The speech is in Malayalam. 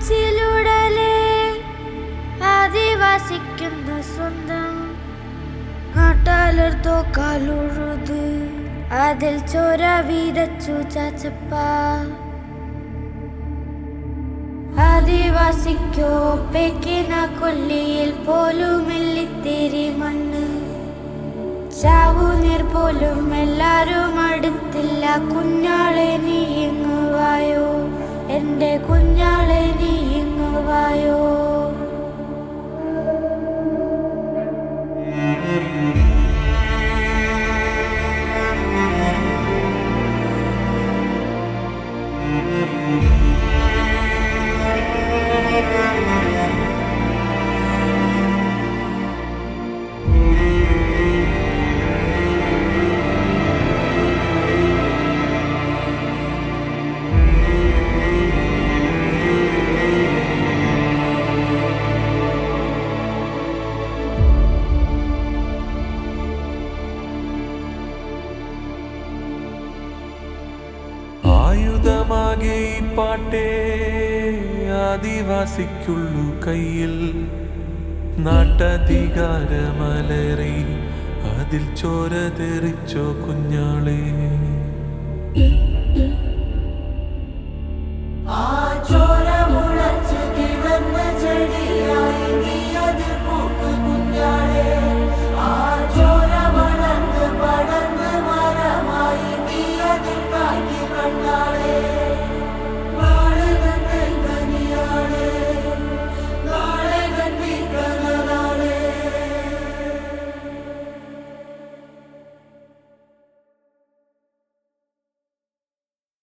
മച്ചിലുടലേ ആദിവാസിക്കുന്ന സ്വന്തം നാട്ടാലർത്തോ കാലുഴുത് അതിൽ ചോര വീതച്ചു ചാച്ചപ്പ ആദിവാസിക്കോ പെക്കിന കൊല്ലിയിൽ പോലുമില്ലിത്തിരി മണ്ണ് ചാവുനീർ പോലും എല്ലാരും അടുത്തില്ല കുഞ്ഞാളെ നീ ഇങ്ങുവായോ എന്റെ കുഞ്ഞാളെ നീ ഇങ്ങുവായോ ആയുധമാകെ ഈ പാട്ടേ ആദിവാസിക്കുള്ളു കയ്യിൽ നാട്ടധികാരമലറി അതിൽ ചോര തെറിച്ചോ കുഞ്ഞാളെ